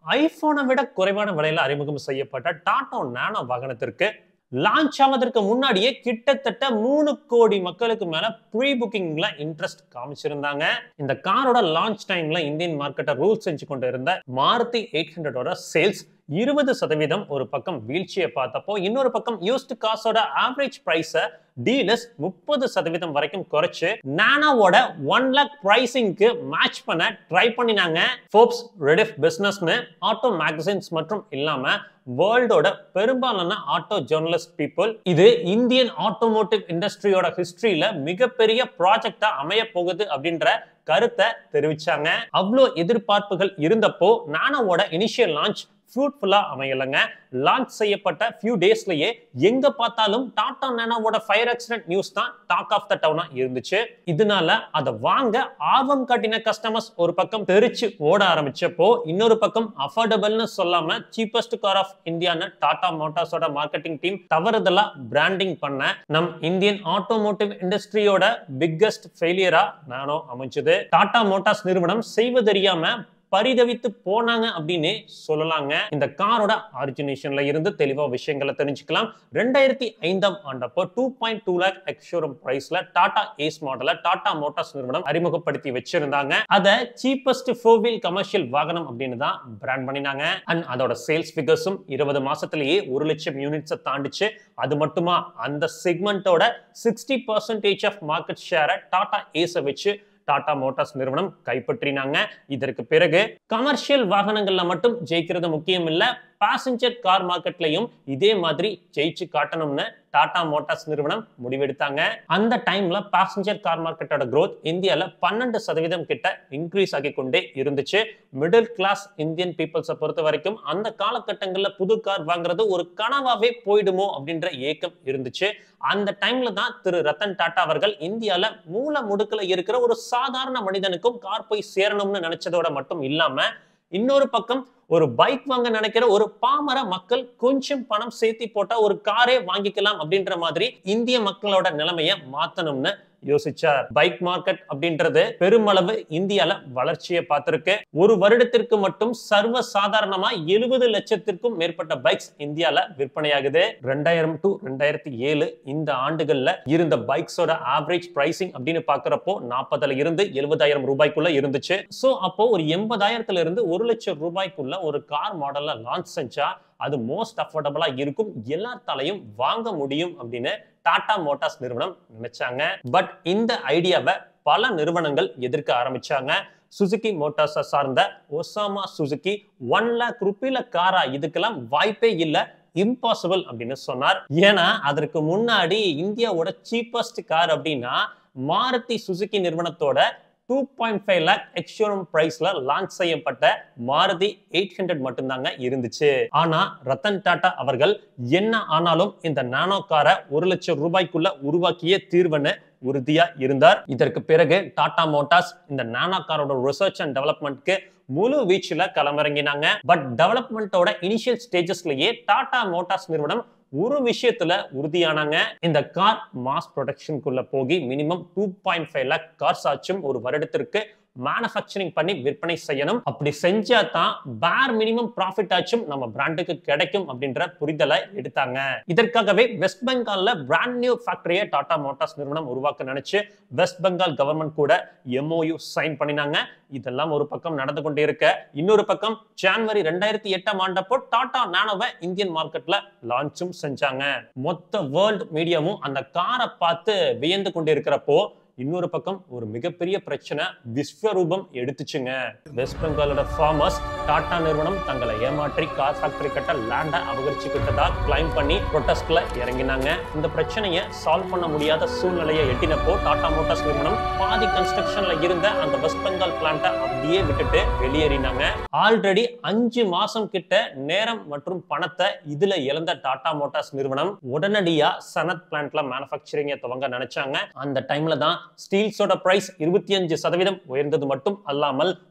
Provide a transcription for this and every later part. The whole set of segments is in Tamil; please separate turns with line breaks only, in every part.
ஐபோனை விட குறைவான விலையில அறிமுகம் செய்யப்பட்ட டாடா நானோ வாகனத்திற்கு லான்ச் ஆவதற்கு முன்னாடியே கிட்டத்தட்ட மூணு கோடி மக்களுக்கு மேல ப்ரீ புக்கிங்ல இன்ட்ரெஸ்ட் காமிச்சிருந்தாங்க இந்த காரோட லான்ச் டைம்ல இந்தியன் மார்க்கெட்டை ரூல் செஞ்சு கொண்டு இருந்த மாருதி எயிட் ஹண்ட்ரடோட சேல்ஸ் இருபது சதவீதம் ஒரு பக்கம் வீழ்ச்சியை பார்த்தப்போ இன்னொரு பக்கம் யூஸ்ட் காசோட ஆவரேஜ் பிரைஸை டீலர்ஸ் முப்பது சதவீதம் வரைக்கும் குறைச்சு நானோவோட ஒன் லேக் பிரைசிங்க்கு மேட்ச் பண்ண ட்ரை பண்ணினாங்க ஃபோர்ப்ஸ் ரெடிஃப் பிசினஸ்னு ஆட்டோ மேகசின்ஸ் மற்றும் இல்லாம வேர்ல்டோட பெரும்பாலான ஆட்டோ ஜேர்னலிஸ்ட் பீப்புள் இது இந்தியன் ஆட்டோமோட்டிவ் இண்டஸ்ட்ரியோட ஹிஸ்டரியில மிகப்பெரிய ப்ராஜெக்டா அமைய போகுது அப்படின்ற கருத்தை தெரிவிச்சாங்க அவ்வளோ எதிர்பார்ப்புகள் இருந்தப்போ நானோவோட இனிஷியல் லான்ச் ஃப்ரூட்ஃபுல்லா அமையலைங்க லான்ச் செய்யப்பட்ட ஃபியூ டேஸ்லயே எங்க பார்த்தாலும் டாடா நானோவோட ஃபயர் ஆக்சிடென்ட் நியூஸ் தான் டாக் ஆஃப் த டவுனா இருந்துச்சு இதனால அதை வாங்க ஆர்வம் காட்டின கஸ்டமர்ஸ் ஒரு பக்கம் தெரிச்சு ஓட ஆரம்பிச்சப்போ இன்னொரு பக்கம் அஃபோர்டபுள்னு சொல்லாம சீப்பஸ்ட் கார் ஆஃப் இந்தியான்னு டாடா மோட்டார்ஸோட மார்க்கெட்டிங் டீம் தவறுதலா பிராண்டிங் பண்ண நம் இந்தியன் ஆட்டோமோட்டிவ் இண்டஸ்ட்ரியோட பிக்கஸ்ட் ஃபெயிலியரா நானோ அமைஞ்சது டாடா மோட்டார்ஸ் நிறுவனம் செய்வதறியாம பரிதவித்து போனாங்க அப்படின்னு சொல்லலாங்க இந்த காரோட ஆரிஜினேஷன்ல இருந்து தெளிவா விஷயங்களை தெரிஞ்சுக்கலாம் ரெண்டாயிரத்தி ஐந்தாம் ஆண்டப்போ two point two lakh ex showroom பிரைஸ்ல டாடா ஏஸ் மாடல டாடா மோட்டார்ஸ் நிறுவனம் அறிமுகப்படுத்தி வச்சிருந்தாங்க அதை சீப்பஸ்ட் ஃபோர் வீல் கமர்ஷியல் வாகனம் அப்படின்னு தான் பிராண்ட் பண்ணினாங்க அண்ட் அதோட சேல்ஸ் ஃபிகர்ஸும் இருபது மாசத்திலேயே ஒரு லட்சம் யூனிட்ஸை தாண்டிச்சு அது மட்டுமா அந்த செக்மெண்ட்டோட சிக்ஸ்டி பர்சன்டேஜ் ஆஃப் மார்க்கெட் ஷேரை டாடா ஏஸை வச்சு டாடா மோட்டார்ஸ் நிறுவனம் கைப்பற்றினாங்க இதற்கு பிறகு கமர்ஷியல் வாகனங்கள்ல மட்டும் ஜெயிக்கிறது முக்கியம் இல்ல பாசஞ்சர் கார் மார்க்கெட்லயும் இதே மாதிரி ஜெயிச்சு காட்டணும்னு டாடா மோட்டார்ஸ் நிறுவனம் முடிவெடுத்தாங்க அந்த டைம்ல பாசஞ்சர் கார் மார்க்கெட்டோட growth இந்தியால பன்னெண்டு சதவீதம் கிட்ட இன்க்ரீஸ் ஆகி கொண்டே இருந்துச்சு மிடில் கிளாஸ் இந்தியன் பீப்புள்ஸை பொறுத்த வரைக்கும் அந்த காலகட்டங்கள்ல புது கார் வாங்குறது ஒரு கனவாவே போயிடுமோ அப்படின்ற ஏக்கம் இருந்துச்சு அந்த டைம்ல தான் திரு ரத்தன் டாடா அவர்கள் இந்தியால மூல முடுக்குல இருக்கிற ஒரு சாதாரண மனிதனுக்கும் கார் போய் சேரணும்னு நினைச்சதோட மட்டும் இல்லாம இன்னொரு பக்கம் ஒரு பைக் வாங்க நினைக்கிற ஒரு பாமர மக்கள் கொஞ்சம் பணம் சேர்த்தி போட்டா ஒரு காரே வாங்கிக்கலாம் அப்படின்ற மாதிரி இந்திய மக்களோட நிலைமைய மாத்தணும்னு யோசிச்சார் பைக் மார்க்கெட் அப்படின்றது பெருமளவு இந்தியால வளர்ச்சியை பார்த்திருக்கு ஒரு வருடத்திற்கு மட்டும் சர்வ சாதாரணமா எழுபது லட்சத்திற்கும் மேற்பட்ட பைக்ஸ் இந்தியால விற்பனையாகுது ரெண்டாயிரம் டு ரெண்டாயிரத்தி ஏழு இந்த ஆண்டுகள்ல இருந்த பைக்ஸோட ஆவரேஜ் பிரைசிங் அப்படின்னு பாக்குறப்போ நாற்பதுல இருந்து எழுபதாயிரம் ரூபாய்க்குள்ள இருந்துச்சு சோ அப்போ ஒரு எண்பதாயிரத்துல இருந்து ஒரு லட்சம் ரூபாய்க்குள்ள ஒரு கார் மாடல்ல லான்ச் செஞ்சா அது மோஸ்ட் அஃபோர்டபுளா இருக்கும் எல்லாத்தாலையும் வாங்க முடியும் அப்படின்னு டாடா மோட்டார்ஸ் நிறுவனம் நினைச்சாங்க பட் இந்த ஐடியாவை பல நிறுவனங்கள் எதிர்க்க ஆரம்பிச்சாங்க சுசுகி மோட்டார்ஸை சார்ந்த ஒசாமா சுசுகி ஒன் லேக் ருப்பில காரா இதுக்கெல்லாம் வாய்ப்பே இல்லை இம்பாசிபிள் அப்படின்னு சொன்னார் ஏன்னா அதற்கு முன்னாடி இந்தியாவோட சீப்பஸ்ட் கார் அப்படின்னா மாருதி சுசுகி நிறுவனத்தோட two point five lakh ex showroom பிரைஸ்ல லான்ச் செய்யப்பட்ட மாருதி எயிட் ஹண்ட்ரட் மட்டும்தாங்க இருந்துச்சு ஆனா ரத்தன் டாடா அவர்கள் என்ன ஆனாலும் இந்த நானோ காரை ஒரு லட்சம் ரூபாய்க்குள்ள உருவாக்கிய தீர்வுன்னு உறுதியா இருந்தார் இதற்கு பிறகு டாடா மோட்டார்ஸ் இந்த நானோ காரோட ரிசர்ச் அண்ட் டெவலப்மெண்ட்க்கு முழு வீச்சுல களமிறங்கினாங்க பட் டெவலப்மெண்ட்டோட இனிஷியல் ஸ்டேஜஸ்லயே டாடா மோட்டார்ஸ் நிறுவனம் ஒரு விஷயத்துல உறுதியானாங்க இந்த கார் மாஸ் ப்ரொடக்ஷனுக்குள்ள போகி minimum two point five lakh cars ஆச்சும் ஒரு வருடத்திற்கு மேனுஃபேக்சரிங் பண்ணி விற்பனை செய்யணும் அப்படி செஞ்சா தான் பேர் மினிமம் ப்ராஃபிட் ஆச்சும் நம்ம பிராண்டுக்கு கிடைக்கும் அப்படின்ற புரிதலை எடுத்தாங்க இதற்காகவே வெஸ்ட் பெங்கால்ல பிராண்ட் நியூ ஃபேக்டரியை டாடா மோட்டார்ஸ் நிறுவனம் உருவாக்க நினைச்சு வெஸ்ட் பெங்கால் கவர்மெண்ட் கூட எம்ஓயு சைன் பண்ணினாங்க இதெல்லாம் ஒரு பக்கம் நடந்து கொண்டே இருக்க இன்னொரு பக்கம் ஜான்வரி ரெண்டாயிரத்தி எட்டாம் ஆண்டப்போ டாடா நானோவை இந்தியன் மார்க்கெட்ல லான்ச்சும் செஞ்சாங்க மொத்த வேர்ல்டு மீடியாவும் அந்த காரை பார்த்து வியந்து கொண்டு இருக்கிறப்போ இன்னொரு பக்கம் ஒரு மிகப்பெரிய பிரச்சனை விஸ்வரூபம் எடுத்துச்சுங்க வெஸ்ட் பெங்காலோட ஃபார்மர்ஸ் டாடா நிறுவனம் தங்களை ஏமாற்றி கார் ஃபேக்டரி கட்ட லேண்டை அபகரிச்சுக்கிட்டதா கிளைம் பண்ணி ப்ரொட்டஸ்ட்ல இறங்கினாங்க இந்த பிரச்சனையை சால்வ் பண்ண முடியாத சூழ்நிலையை எட்டினப்போ டாடா மோட்டார்ஸ் நிறுவனம் பாதி கன்ஸ்ட்ரக்ஷன்ல இருந்த அந்த வெஸ்ட் பெங்கால் பிளான்ட்டை அப்படியே விட்டுட்டு வெளியேறினாங்க ஆல்ரெடி அஞ்சு மாசம் கிட்ட நேரம் மற்றும் பணத்தை இதுல இழந்த டாடா மோட்டார்ஸ் நிறுவனம் உடனடியா சனத் பிளான்ட்ல மேனுஃபேக்சரிங்கை துவங்க நினைச்சாங்க அந்த டைம்ல தான் ஸ்டீல்ஸோட பிரைஸ் இருபத்தி அஞ்சு சதவீதம் உயர்ந்தது மட்டும் அல்லாமல்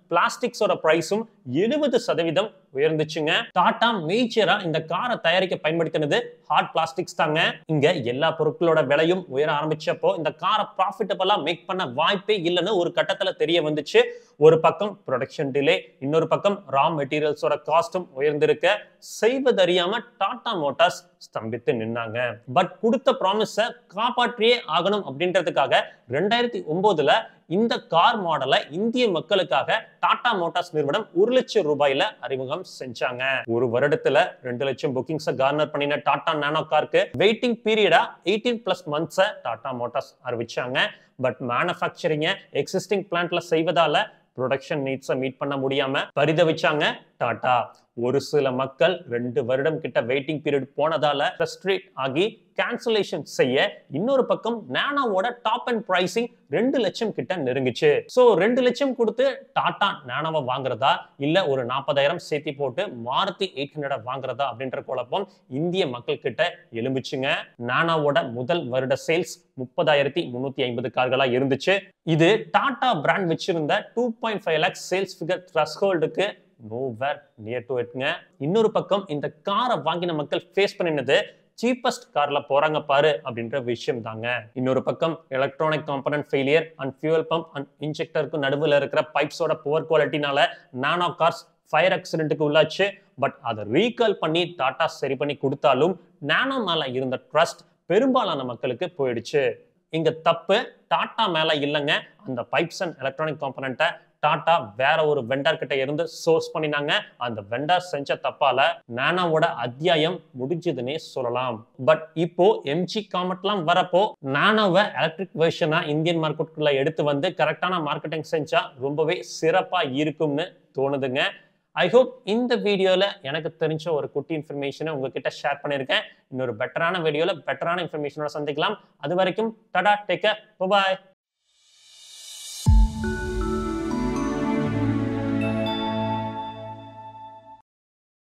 பிளாஸ்டிக்ஸோட பிரைஸும் எழுபது சதவீதம் உயர்ந்துச்சுங்க டாடா மேஜரா இந்த காரை தயாரிக்க பயன்படுத்தினது ஹார்ட் பிளாஸ்டிக்ஸ் தாங்க இங்க எல்லா பொருட்களோட விலையும் உயர ஆரம்பிச்சப்போ இந்த காரை ப்ராஃபிட்டபிளா மேக் பண்ண வாய்ப்பே இல்லைன்னு ஒரு கட்டத்துல தெரிய வந்துச்சு ஒரு பக்கம் ப்ரொடக்ஷன் டிலே இன்னொரு பக்கம் ரா மெட்டீரியல்ஸோட காஸ்டும் உயர்ந்திருக்க செய்வதறியாம டாடா மோட்டார்ஸ் ஸ்தம்பித்து நின்னாங்க பட் கொடுத்த ப்ராமிஸ காப்பாற்றியே ஆகணும் அப்படின்றதுக்காக ரெண்டாயிரத்தி ஒன்பதுல இந்த கார் மாடலை இந்திய மக்களுக்காக டாடா மோட்டார்ஸ் நிறுவனம் ஒரு லட்சம் ரூபாயில அறிமுகம் செஞ்சாங்க ஒரு வருடத்துல ரெண்டு லட்சம் புக்கிங்ஸ கார்னர் பண்ணின டாடா நானோ காருக்கு வெயிட்டிங் பீரியடா எயிட்டீன் பிளஸ் மந்த்ஸை டாடா மோட்டார்ஸ் அறிவிச்சாங்க பட் மேனுஃபேக்சரிங்க எக்ஸிஸ்டிங் பிளான்ட்ல செய்வதால ப்ரொடக்ஷன் நீட்ஸை மீட் பண்ண முடியாம பரிதவிச்சாங்க டாடா ஒரு சில மக்கள் ரெண்டு வருடம் கிட்ட வெயிட்டிங் பீரியட் போனதால ஃப்ரஸ்ட்ரேட் ஆகி கேன்சலேஷன் செய்ய இன்னொரு பக்கம் நானாவோட டாப் அண்ட் பிரைசிங் ரெண்டு லட்சம் கிட்ட நெருங்குச்சு சோ ரெண்டு லட்சம் கொடுத்து டாடா நானாவை வாங்குறதா இல்ல ஒரு நாற்பதாயிரம் சேர்த்தி போட்டு மாருதி எயிட் ஹண்ட்ரட் வாங்குறதா அப்படின்ற குழப்பம் இந்திய மக்கள் கிட்ட எலும்புச்சுங்க நானாவோட முதல் வருட சேல்ஸ் முப்பதாயிரத்தி முன்னூத்தி ஐம்பது கார்களா இருந்துச்சு இது டாடா பிராண்ட் வச்சிருந்த two point five lakhs sales figure த்ரஸ்ஹோல்டுக்கு நோவேர் நியர் டு இட்ங்க இன்னொரு பக்கம் இந்த காரை வாங்கின மக்கள் ஃபேஸ் பண்ணினது சீப்பஸ்ட் கார்ல போறாங்க பாரு அப்படின்ற விஷயம் தாங்க இன்னொரு பக்கம் electronic component failure and fuel pump and இன்ஜெக்டருக்கு நடுவில் இருக்கிற பைப்ஸோட புவர் குவாலிட்டினால நானோ கார்ஸ் ஃபயர் ஆக்சிடென்ட்டுக்கு உள்ளாச்சு பட் அதை ரீகால் பண்ணி டாடா சரி பண்ணி கொடுத்தாலும் நானோ மேல இருந்த ட்ரஸ்ட் பெரும்பாலான மக்களுக்கு போயிடுச்சு இங்க தப்பு டாடா மேல இல்லைங்க அந்த பைப்ஸ் அண்ட் எலக்ட்ரானிக் காம்பனண்ட்டை டாடா வேற ஒரு வெண்டார் கிட்ட இருந்து சோர்ஸ் பண்ணினாங்க அந்த வெண்டார் செஞ்ச தப்பால நானாவோட அத்தியாயம் முடிஞ்சதுன்னே சொல்லலாம் பட் இப்போ எம்ஜி காமெட்லாம் வரப்போ நானாவை எலக்ட்ரிக் வெர்ஷனா இந்தியன் மார்க்கெட்டுக்குள்ள எடுத்து வந்து கரெக்டான மார்க்கெட்டிங் செஞ்சா ரொம்பவே சிறப்பா இருக்கும்னு தோணுதுங்க ஐ ஹோப் இந்த வீடியோல எனக்கு தெரிஞ்ச ஒரு குட்டி இன்ஃபர்மேஷனை உங்ககிட்ட ஷேர் பண்ணியிருக்கேன் இன்னொரு பெட்டரான வீடியோல பெட்டரான இன்ஃபர்மேஷனோட சந்திக்கலாம் அது வரைக்கும் டடா டேக் பாய்